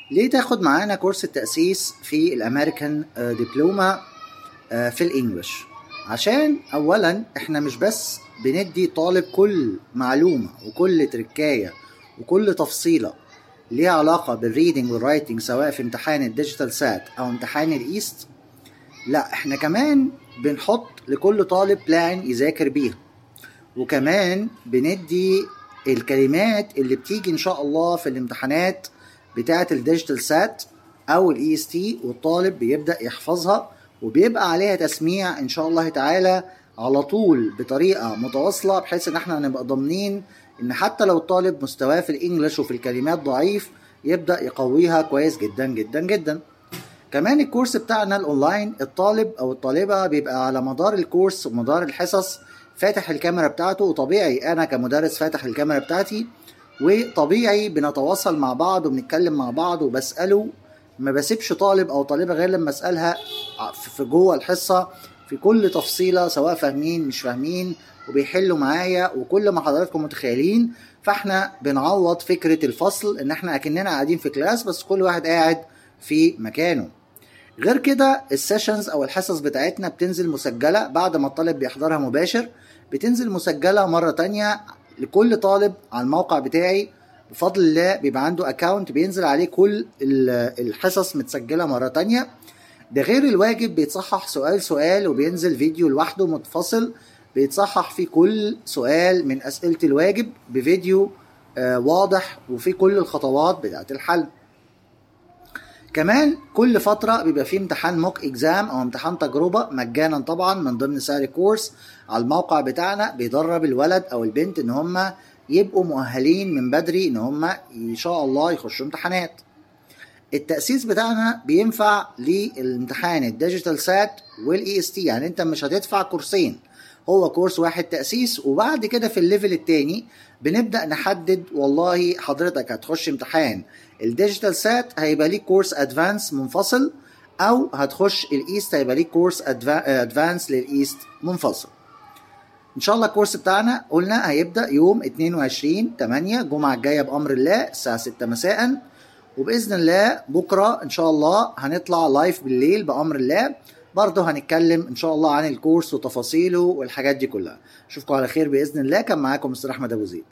ليه تاخد معانا كورس التأسيس في الأمريكان دبلومة في الإنجليش عشان أولا إحنا مش بس بندي طالب كل معلومة وكل تركاية وكل تفصيلة ليها علاقة بالريدنج والرايتنج سواء في امتحان الديجيتال سات أو امتحان الإيست لا إحنا كمان بنحط لكل طالب بلان يذاكر بيها وكمان بندي الكلمات اللي بتيجي ان شاء الله في الامتحانات بتاعه الديجيتال سات او الاي اس تي والطالب بيبدا يحفظها وبيبقى عليها تسميع ان شاء الله تعالى على طول بطريقه متواصله بحيث ان احنا نبقى ضامنين ان حتى لو الطالب مستواه في الانجليش وفي الكلمات ضعيف يبدا يقويها كويس جدا جدا جدا كمان الكورس بتاعنا الاونلاين الطالب او الطالبه بيبقى على مدار الكورس ومدار الحصص فاتح الكاميرا بتاعته وطبيعي انا كمدرس فاتح الكاميرا بتاعتي وطبيعي بنتواصل مع بعض وبنتكلم مع بعض وبساله ما بسيبش طالب او طالبه غير لما اسالها في جوه الحصه في كل تفصيله سواء فاهمين مش فاهمين وبيحلوا معايا وكل ما حضراتكم متخيلين فاحنا بنعوض فكره الفصل ان احنا اكننا قاعدين في كلاس بس كل واحد قاعد في مكانه غير كده السيشنز او الحصص بتاعتنا بتنزل مسجلة بعد ما الطالب بيحضرها مباشر بتنزل مسجلة مرة تانية لكل طالب على الموقع بتاعي بفضل الله بيبقى عنده اكاونت بينزل عليه كل الحصص متسجلة مرة تانية ده غير الواجب بيتصحح سؤال سؤال وبينزل فيديو لوحده منفصل بيتصحح فيه كل سؤال من اسئلة الواجب بفيديو آه واضح وفي كل الخطوات بتاعت الحل كمان كل فترة بيبقى فيه امتحان موك اكزام او امتحان تجربة مجانا طبعا من ضمن سعر الكورس على الموقع بتاعنا بيدرب الولد او البنت ان هم يبقوا مؤهلين من بدري ان هم ان شاء الله يخشوا امتحانات التأسيس بتاعنا بينفع للامتحان الديجيتال سات والاي اس تي يعني انت مش هتدفع كورسين هو كورس واحد تأسيس وبعد كده في الليفل التاني بنبدأ نحدد والله حضرتك هتخش امتحان الديجيتال سات هيبقى ليك كورس ادفانس منفصل او هتخش الايست هيبقى ليك كورس ادفانس للايست منفصل ان شاء الله الكورس بتاعنا قلنا هيبدا يوم 22 8 الجمعه الجايه بامر الله الساعه 6 مساء وباذن الله بكره ان شاء الله هنطلع لايف بالليل بامر الله برضه هنتكلم ان شاء الله عن الكورس وتفاصيله والحاجات دي كلها اشوفكم على خير باذن الله كان معاكم مستر احمد ابو زيد